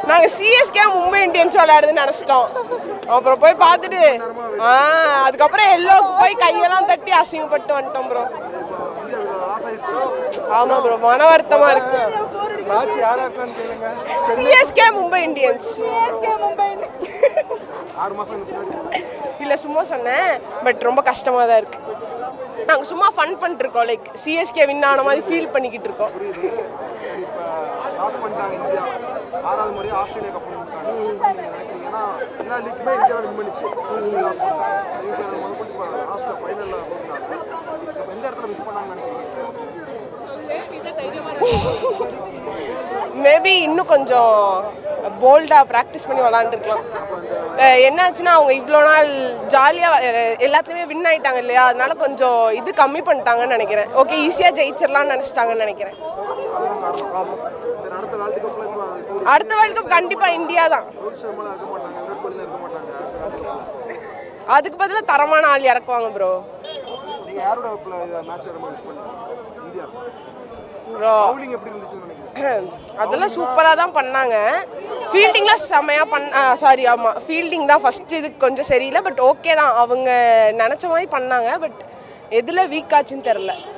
நாங்கள் CSK Mumbai Indians விளையாடுதுன்னு நினச்சிட்டோம் அப்புறம் போய் பார்த்துட்டு ஆ அதுக்கப்புறம் எல்லோக்கு போய் கையெல்லாம் தட்டி அசிங்கப்பட்டு வந்துட்டோம் ப்ரோ ஆமாம் ப்ரோ மன வருத்தமாக இருக்கு மேட்ச் யாரா இருக்கலாம்னு கேளுங்க சிஎஸ்கே மும்பை இந்தியன்ஸ் ஆறு மாசம் முன்னாடி இல்லை சும்மா சொன்னேன் பட் ரொம்ப கஷ்டமாக தான் இருக்கு நாங்கள் சும்மா ஃபன் பண்ணிட்டு இருக்கோம் லைக் சிஎஸ்கே வின் ஆன மாதிரி ஃபீல் பண்ணிக்கிட்டு இருக்கோம் இப்போ லாஸ் பண்ணிட்டாங்க இந்தியா ஆறாவது முறையாக ஆஸ்திரேலியா கப் பண்ணிட்டாங்க ஏன்னா எல்லா லீக்குமே இந்தியா வின் பண்ணிச்சு செமிஃபைனல் முதல் கொண்டு லாஸ்ட்டில் ஃபைனலில் போட்டாங்க இப்போ எந்த இடத்துல மிஸ் பண்ணாங்கன்னு நினைக்கிறீங்க மேபி இன்னும் கொஞ்சம் போல்டாக ப்ராக்டிஸ் பண்ணி விளாண்டுருக்கலாம் என்னாச்சுன்னா அவங்க இவ்வளோ நாள் ஜாலியாக எல்லாத்துலேயுமே வின் ஆயிட்டாங்க இல்லையா அதனால கொஞ்சம் இது கம்மி பண்ணிட்டாங்கன்னு நினைக்கிறேன் ஓகே ஈஸியாக ஜெயிச்சிடலாம்னு நினச்சிட்டாங்கன்னு நினைக்கிறேன் ஆமாம் சரி அடுத்த வேர்ல்டு கப்பில் இப்போ இப்போ அடுத்த வேர்ல்ட் கப் கண்டிப்பாக இந்தியா தான் ரோஹித் சர்மாலாம் இருக்க மாட்டாங்க விராட் கோலிலாம் இருக்க மாட்டாங்க அதுக்கு பதிலாக தரமான ஆள் இறக்குவாங்க ப்ரோ நீங்கள் யாரோட மேட்ச் ரொம்ப மிஸ் பண்ணீங்க இந்தியா ப்ரோ பவுலிங் எப்படி இருந்துச்சுன்னு நினைக்கிறீங்க அதெல்லாம் சூப்பராக தான் பண்ணாங்க ஃபீல்டிங்லாம் செமையாக பண்ண சாரி ஆமாம் ஃபீல்டிங் தான் ஃபஸ்ட்டு இது கொஞ்சம் சரியில்லை பட் ஓகே தான் அவங்க நினச்ச மாதிரி பண்ணாங்க பட் எதில் வீக் ஆச்சுன்னு தெரில